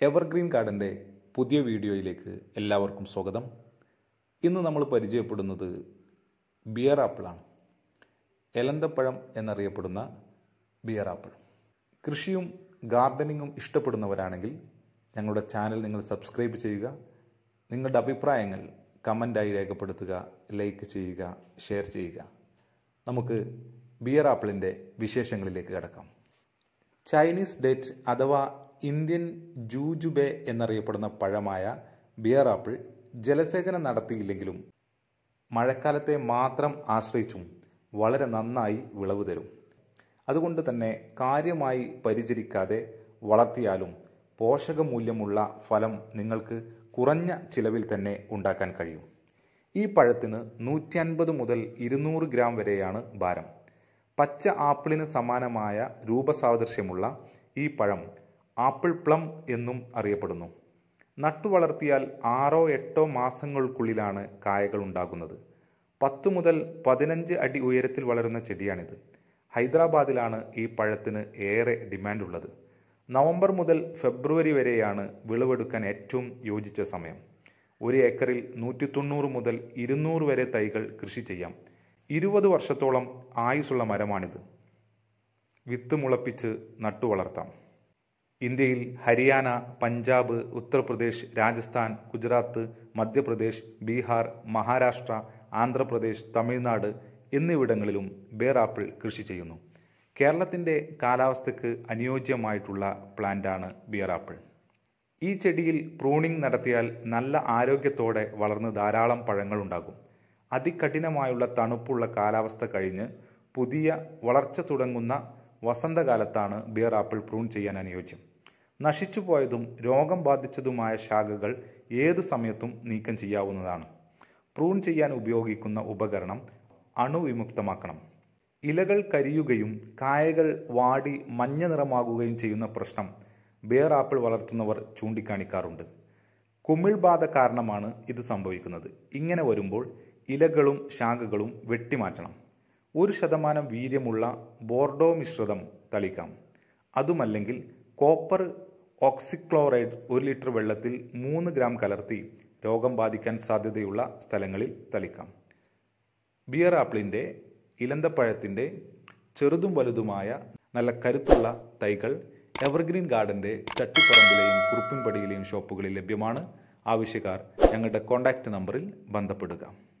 evergreen ഗാർഡൻ്റെ പുതിയ വീഡിയോയിലേക്ക് എല്ലാവർക്കും സ്വാഗതം ഇന്ന് നമ്മൾ പരിചയപ്പെടുന്നത് ബിയർ ആപ്പിളാണ് എലന്തപ്പഴം എന്നറിയപ്പെടുന്ന ബിയർ ആപ്പിൾ കൃഷിയും ഗാർഡനിങ്ങും ഇഷ്ടപ്പെടുന്നവരാണെങ്കിൽ ഞങ്ങളുടെ ചാനൽ നിങ്ങൾ സബ്സ്ക്രൈബ് ചെയ്യുക നിങ്ങളുടെ അഭിപ്രായങ്ങൾ കമൻ്റായി രേഖപ്പെടുത്തുക ലൈക്ക് ചെയ്യുക ഷെയർ ചെയ്യുക നമുക്ക് ബിയർ ആപ്പിളിൻ്റെ വിശേഷങ്ങളിലേക്ക് കടക്കാം ചൈനീസ് ഡേറ്റ് അഥവാ ഇന്ത്യൻ ജൂജുബെ എന്നറിയപ്പെടുന്ന പഴമായ ബിയർ ആപ്പിൾ ജലസേചനം നടത്തിയില്ലെങ്കിലും മഴക്കാലത്തെ മാത്രം ആശ്രയിച്ചും വളരെ നന്നായി വിളവ് തരും അതുകൊണ്ട് തന്നെ കാര്യമായി പരിചരിക്കാതെ വളർത്തിയാലും പോഷകമൂല്യമുള്ള ഫലം നിങ്ങൾക്ക് കുറഞ്ഞ ചിലവിൽ തന്നെ ഉണ്ടാക്കാൻ കഴിയും ഈ പഴത്തിന് നൂറ്റി അൻപത് മുതൽ ഇരുന്നൂറ് ഗ്രാം വരെയാണ് ഭാരം പച്ച ആപ്പിളിന് സമാനമായ രൂപസാദൃശ്യമുള്ള ഈ പഴം ആപ്പിൾ പ്ലം എന്നും അറിയപ്പെടുന്നു നട്ടു വളർത്തിയാൽ ആറോ എട്ടോ മാസങ്ങൾക്കുള്ളിലാണ് കായകൾ ഉണ്ടാകുന്നത് പത്തു മുതൽ പതിനഞ്ച് അടി ഉയരത്തിൽ വളരുന്ന ചെടിയാണിത് ഹൈദരാബാദിലാണ് ഈ പഴത്തിന് ഏറെ ഡിമാൻഡുള്ളത് നവംബർ മുതൽ ഫെബ്രുവരി വരെയാണ് വിളവെടുക്കാൻ ഏറ്റവും യോജിച്ച സമയം ഒരു ഏക്കറിൽ നൂറ്റി തൊണ്ണൂറ് മുതൽ ഇരുന്നൂറ് വരെ തൈകൾ കൃഷി ചെയ്യാം ഇരുപത് വർഷത്തോളം ആയുസുള്ള മരമാണിത് വിത്ത് മുളപ്പിച്ച് നട്ടു വളർത്താം ഇന്ത്യയിൽ ഹരിയാന പഞ്ചാബ് ഉത്തർപ്രദേശ് രാജസ്ഥാൻ ഗുജറാത്ത് മധ്യപ്രദേശ് ബീഹാർ മഹാരാഷ്ട്ര ആന്ധ്രാപ്രദേശ് തമിഴ്നാട് എന്നിവിടങ്ങളിലും ബേർ ആപ്പിൾ കൃഷി ചെയ്യുന്നു കേരളത്തിൻ്റെ കാലാവസ്ഥയ്ക്ക് അനുയോജ്യമായിട്ടുള്ള പ്ലാന്റാണ് ബിയർ ആപ്പിൾ ഈ ചെടിയിൽ പ്രൂണിംഗ് നടത്തിയാൽ നല്ല ആരോഗ്യത്തോടെ വളർന്ന് ധാരാളം പഴങ്ങളുണ്ടാകും അതികഠിനമായുള്ള തണുപ്പുള്ള കാലാവസ്ഥ കഴിഞ്ഞ് പുതിയ വളർച്ച തുടങ്ങുന്ന വസന്തകാലത്താണ് ബിയർ ആപ്പിൾ പ്രൂൺ ചെയ്യാൻ അനുയോജ്യം നശിച്ചുപോയതും രോഗം ബാധിച്ചതുമായ ശാഖകൾ ഏത് സമയത്തും നീക്കം ചെയ്യാവുന്നതാണ് പ്രൂൺ ചെയ്യാൻ ഉപയോഗിക്കുന്ന ഉപകരണം അണുവിമുക്തമാക്കണം ഇലകൾ കരിയുകയും കായകൾ വാടി മഞ്ഞ നിറമാകുകയും ചെയ്യുന്ന പ്രശ്നം ബിയർ ആപ്പിൾ വളർത്തുന്നവർ ചൂണ്ടിക്കാണിക്കാറുണ്ട് കുമിൾ ബാധ കാരണമാണ് ഇത് സംഭവിക്കുന്നത് ഇങ്ങനെ വരുമ്പോൾ ഇലകളും ശാഖകളും വെട്ടിമാറ്റണം ഒരു ശതമാനം വീര്യമുള്ള ബോർഡോ മിശ്രിതം തളിക്കാം അതുമല്ലെങ്കിൽ കോപ്പർ ഓക്സിക്ലോറൈഡ് ഒരു ലിറ്റർ വെള്ളത്തിൽ മൂന്ന് ഗ്രാം കലർത്തി രോഗം ബാധിക്കാൻ സാധ്യതയുള്ള സ്ഥലങ്ങളിൽ തളിക്കാം ബിയർ ആപ്പിളിൻ്റെ ഇലന്തപ്പഴത്തിൻ്റെ ചെറുതും വലുതുമായ നല്ല കരുത്തുള്ള തൈകൾ എവർഗ്രീൻ ഗാർഡൻ്റെ ചട്ടിപ്പറമ്പിലെയും കുറുപ്പിൻപടിയിലെയും ഷോപ്പുകളിൽ ലഭ്യമാണ് ആവശ്യക്കാർ ഞങ്ങളുടെ കോൺടാക്റ്റ് നമ്പറിൽ ബന്ധപ്പെടുക